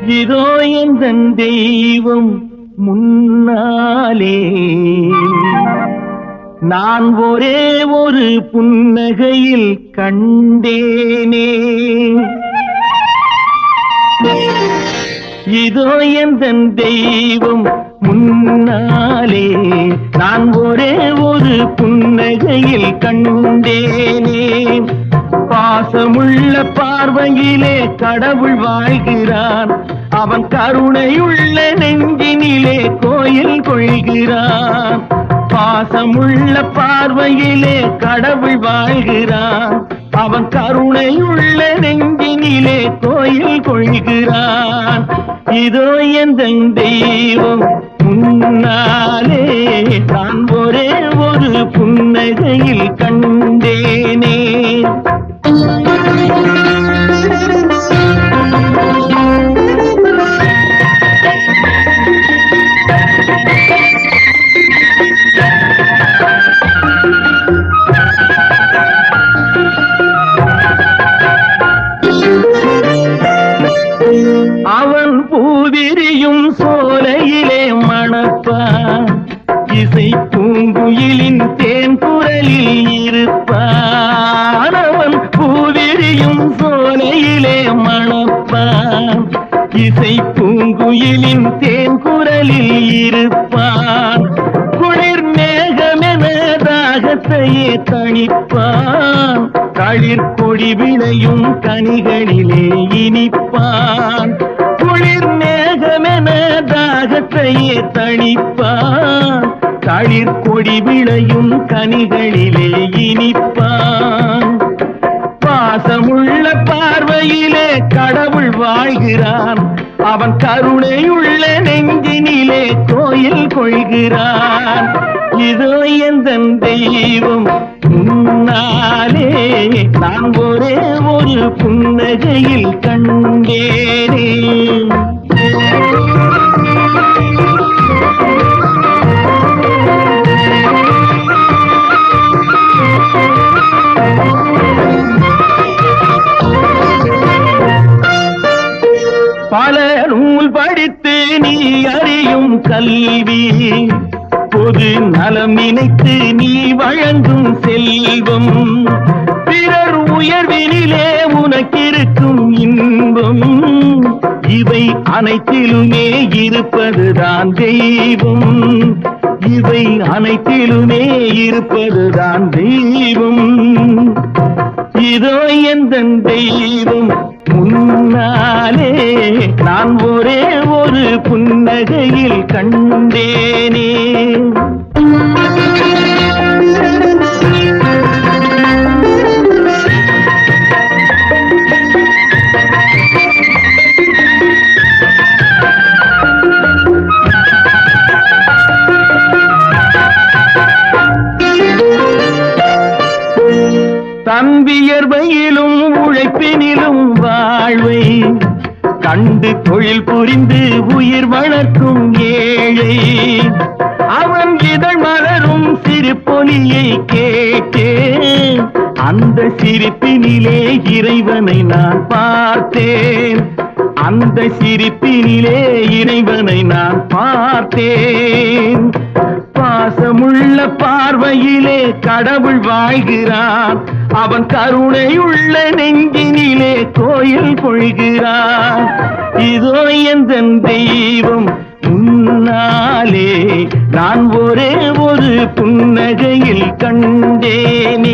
இதோ எந்த தெய்வம் முன்னாலே நான் ஒரே ஒரு புன்னகையில் கண்டேனே இதோ எந்த தெய்வம் முன்னாலே நான் ஒரே ஒரு புன்னகையில் கண்டேனே பாசமுள்ள பார்வையிலே கடவுள் வாழ்கிறான் அவன் கருணையுள்ள நெஞ்சினிலே கோயில் கொள்கிறான் பாசமுள்ள பார்வையிலே கடவுள் வாழ்கிறான் அவன் கருணையுள்ள நெஞ்சினிலே கோயில் கொள்கிறான் இதோ எந்த தெய்வம் முன்னாலே நான் ஒரே ஒரு புன்னகையில் கண்டேனே அவன் பூவிரியும் சோலையிலே மணப்பான் இசை பூங்குயிலின் தேன் குரலில் இருப்பான் அவன் பூவிரியும் சோலையிலே மணப்பான் இசை பூங்குயிலின் தேன் குரலில் இருப்பான் குளிர் மேகமென தாகத்தையே தணிப்பான் களிர் கொடி விளையும் கனிகளிலே இனிப்பான் குளிர் மேகமென தாகத்தையே தணிப்பான் களிர் கொடி விளையும் கனிகளிலே இனிப்பான் பாசமுள்ள பார்வையிலே கடவுள் வாழ்கிறான் அவன் கருணையுள்ள நெஞ்சினிலே கோயில் கொள்கிறான் இதோ எந்த தெய்வம் முன்னாலே நான் ஒரே ஒரு புன்னகையில் கண்டேனே பல நூல் படித்து நீ அறியும் கல்வி பொது நலம் நினைத்து நீ வழங்கும் செல்வம் பிறர் உயர்வினிலே உனக்கிருக்கும் இன்பம் இவை அனைத்திலுமே இருப்பதுதான் தெய்வம் இவை அனைத்திலுமே இருப்பதுதான் தெய்வம் இதோ எந்த தெய்வம் முன்னாலே நான் ஒரே ஒரு புன்னகையில் கண்டேனே தம்பியர்வையிலும் உழைப்பினிலும் வாழ்வை கண்டு தொழில் புரிந்து உயிர் வளர்க்கும் ஏழை அவன் இதழ் மலரும் சிறு பொலியை கேட்டேன் அந்த சிரிப்பினிலே இறைவனை நான் பார்த்தேன் அந்த சிரிப்பினிலே இறைவனை நான் பார்த்தேன் பாசமுள்ள பார்வையிலே கடவுள் வாழ்கிறான் அவன் கருணையுள்ள நெஞ்சினிலே கோயில் கொள்கிறான் இதோ எந்த தெய்வம் முன்னாலே நான் ஒரே ஒரு புன்னகையில் கண்டேனே